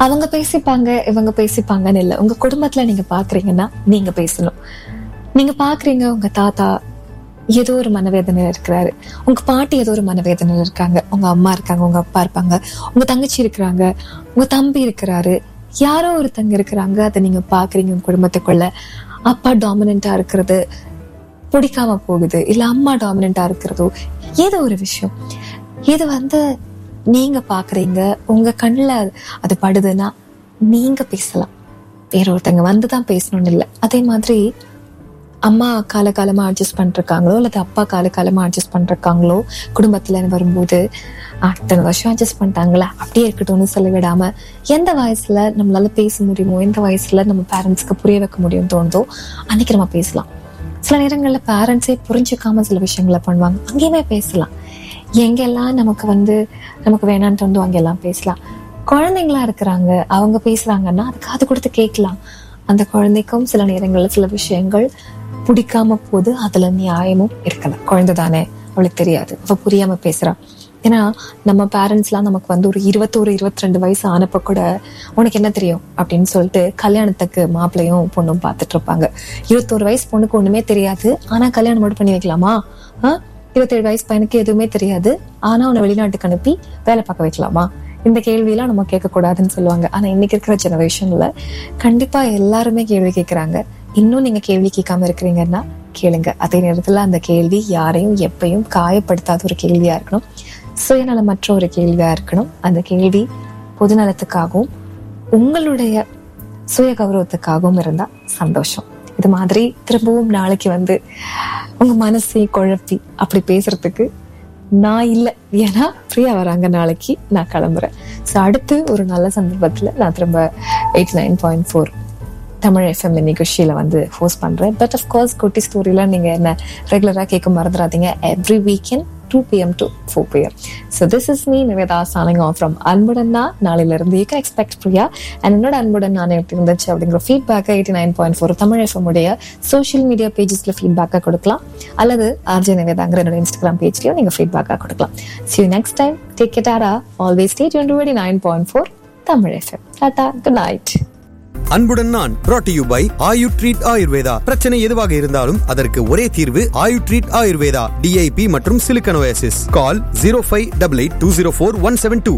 அவங்க பேசிப்பாங்க இவங்க பேசிப்பாங்கன்னு இல்லை உங்க குடும்பத்துல நீங்க பாக்குறீங்கன்னா நீங்க பேசணும் நீங்க பாக்குறீங்க உங்க தாத்தா ஏதோ ஒரு மனவேதனையில இருக்கிறாரு உங்க பாட்டி ஏதோ ஒரு மனவேதனையில இருக்காங்க உங்க அம்மா இருக்காங்க உங்க அப்பா இருப்பாங்க உங்க தங்கச்சி இருக்கிறாங்க உங்க தம்பி இருக்கிறாரு யாரோ ஒருத்தங்க இருக்கிறாங்க அதை நீங்க பாக்குறீங்க உங்க குடும்பத்துக்குள்ள அப்பா டாமினண்டா இருக்கிறது பிடிக்காம போகுது இல்ல அம்மா டாமினண்டா இருக்கிறதோ ஏதோ ஒரு விஷயம் இது வந்து நீங்க பாக்குறீங்க உங்க கண்ணுல அது படுதுன்னா நீங்க பேசலாம் வேற ஒருத்தங்க வந்துதான் பேசணும்னு இல்லை அதே மாதிரி அம்மா காலகாலமா அட்ஜஸ்ட் பண்ணிருக்காங்களோ அல்லது அப்பா காலகாலமா அட்ஜஸ்ட் பண்ணிருக்காங்களோ குடும்பத்துல வரும்போது அத்தனை வருஷம் அட்ஜஸ்ட் பண்ணிட்டாங்களா அப்படியே இருக்கட்டும்னு சொல்ல விடாம எந்த வயசுல நம்மளால பேச முடியுமோ எந்த வயசுல நம்ம பேரண்ட்ஸ்க்கு புரிய வைக்க முடியும் தோணுதோ அன்னைக்கு நம்ம பேசலாம் சில நேரங்கள்ல பேரண்ட்ஸே புரிஞ்சுக்காம சில விஷயங்களை பண்ணுவாங்க அங்கேயுமே பேசலாம் எங்கெல்லாம் நமக்கு வந்து நமக்கு வேணான்னு தோணுதோ அங்கெல்லாம் பேசலாம் குழந்தைங்களா இருக்கிறாங்க அவங்க பேசுறாங்கன்னா அது காது கொடுத்து கேட்கலாம் அந்த குழந்தைக்கும் சில நேரங்கள்ல சில விஷயங்கள் பிடிக்காம போது அதுல நியாயமும் இருக்கலாம் குழந்தை தானே அவளுக்கு தெரியாது அவ புரியாம பேசுறா ஏன்னா நம்ம பேரண்ட்ஸ்லாம் நமக்கு வந்து ஒரு இருபத்தோரு இருபத்தி ரெண்டு வயசு ஆனப்ப கூட உனக்கு என்ன தெரியும் அப்படின்னு சொல்லிட்டு கல்யாணத்துக்கு மாப்பிள்ளையும் பொண்ணும் பார்த்துட்டு இருப்பாங்க இருபத்தோரு வயசு பொண்ணுக்கு ஒண்ணுமே தெரியாது ஆனா கல்யாணம் மட்டும் பண்ணி வைக்கலாமா ஆஹ் இருபத்தேழு வயசு பையனுக்கு எதுவுமே தெரியாது ஆனா உன்னை வெளிநாட்டுக்கு அனுப்பி வேலை பார்க்க வைக்கலாமா இந்த கேள்வியெல்லாம் நம்ம கேட்கக்கூடாதுன்னு சொல்லுவாங்க ஆனா இன்னைக்கு இருக்கிற ஜெனரேஷன்ல கண்டிப்பா எல்லாருமே கேள்வி கேட்கறாங்க இன்னும் நீங்க கேள்வி கேட்காம இருக்கிறீங்கன்னா கேளுங்க அதே நேரத்துல அந்த கேள்வி யாரையும் எப்பயும் காயப்படுத்தாத ஒரு கேள்வியா இருக்கணும் சுயநலமற்ற ஒரு கேள்வியா இருக்கணும் அந்த கேள்வி பொதுநலத்துக்காகவும் உங்களுடைய சுய கௌரவத்துக்காகவும் இருந்தா சந்தோஷம் இது மாதிரி திரும்பவும் நாளைக்கு வந்து உங்க மனசை குழப்பி அப்படி பேசுறதுக்கு நான் இல்லை ஏன்னா பிரியா வராங்க நாளைக்கு நான் கிளம்புறேன் ஸோ அடுத்து ஒரு நல்ல சந்தர்ப்பத்துல நான் திரும்ப eight nine point four Tamil FM நிகழ்ச்சியில வந்து ஹோஸ்ட் பண்றேன் பட் கோர்ஸ் குட்டி ஸ்டோரியில நீங்க என்ன ரெகுலரா கேட்க மறந்துடாதீங்க every weekend two PM to four PM so this is me Nivetha signing off from அன்புடன் தான் நாளையில இருந்து you can expect Priya and என்னோட அன்புடன் நான் எப்படி இருந்துச்சு அப்படிங்கிற ஃபீட்பேக்கை eighty nine point four Tamil FM உடைய சோஷியல் மீடியா பேஜஸ்ல ஃபீட்பேக்காக கொடுக்கலாம் அல்லது ஆர்ஜே நிவேதாங்கிற என்னோட இன்ஸ்டாகிராம் பேஜ்லயும் நீங்க ஃபீட்பேக்காக கொடுக்கலாம் சி நெக்ஸ்ட் டைம் டேக் கேட்டாரா always stay twenty nine point four Tamil FM tata good night அன்புடன் நான் brought to you by Ayu treat Ayurveda பிரச்சனை எதுவாக இருந்தாலும் அதற்கு ஒரே தீர்வு ஆயு ட்ரீட் ஆயுர்வேதா டிஐபி மற்றும் சிலிக்கனோசிஸ் call zero five double eight two zero four one seven two